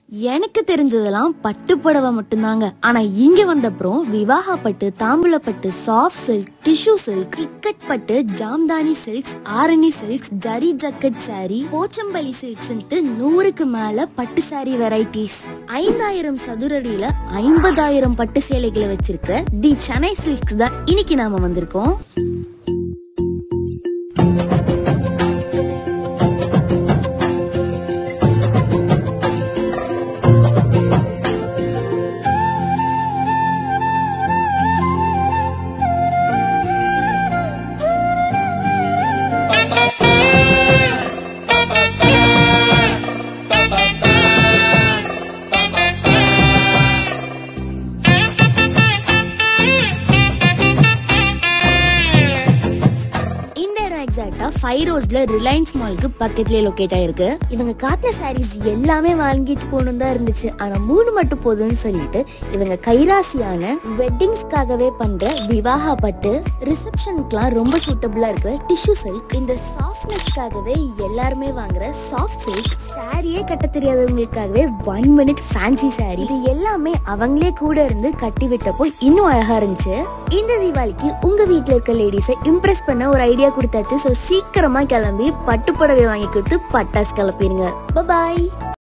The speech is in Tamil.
எனக்கு தெரிஞ்சதெல்லாம் பட்டு புடவை மட்டும்தாங்க ஆனா இங்க வந்தப்புறம் விவாக பட்டு தாம்பூல பட்டு soft silk tissue silk ikat பட்டு ஜாம்தானி சில்க்ஸ் ஆரணி சில்க்ஸ் ஜரி ஜக்கட் சாரி போச்சம்பள்ளி சில்க்ஸ்ன்ட்டு நூறுக்கு மேல பட்டு சாரி வெரைட்டிஸ் ஐந்தாயிரம் சதுரடியில ஐம்பதாயிரம் பட்டு சேலைகளை வச்சிருக்க தி சென்னை சில்க்ஸ் தான் இன்னைக்கு நாம வந்திருக்கோம் இந்த இடம் எக்ஸாக்டா ஃபைவ் ரோஸ்ல ரிலையன்ஸ் மாலுக்கு பக்கத்துலயே லொகேட் ஆயிருக்கு இவங்க காட்டின சாரீஸ் எல்லாமே வாங்கிட்டு போகணும் தான் இருந்துச்சு ஆனா மூணு மட்டும் போதும்னு சொல்லிட்டு இவங்க கைராசியான வெட்டிங்ஸ்க்காகவே பண்ற விவாகா பட்டு ரிசப்ஷனுக்குலாம் ரொம்ப சூட்டபிளா இருக்கிற டிஷ்யூ சில்க் இந்த சாஃப்ட்னஸ்க்காகவே எல்லாருமே வாங்குற சாஃப்ட் சில்க் சாரியே கட்ட தெரியாதவங்களுக்காகவே ஒன் மினிட் ஃபேன்சி சாரி இது எல்லாமே அவங்களே கூட இருந்து கட்டி விட்டப்போ இன்னும் அழகா இருந்துச்சு இந்த தீபாவளிக்கு உங்க வீட்ல இருக்க லேடிஸை இம்ப்ரெஸ் பண்ண ஒரு ஐடியா கொடுத்தாச்சு ஸோ சீக்கிரமா கிளம்பி பட்டு புடவை வாங்கி கொடுத்து பட்டாசு கிளப்பிடுங்க பாய்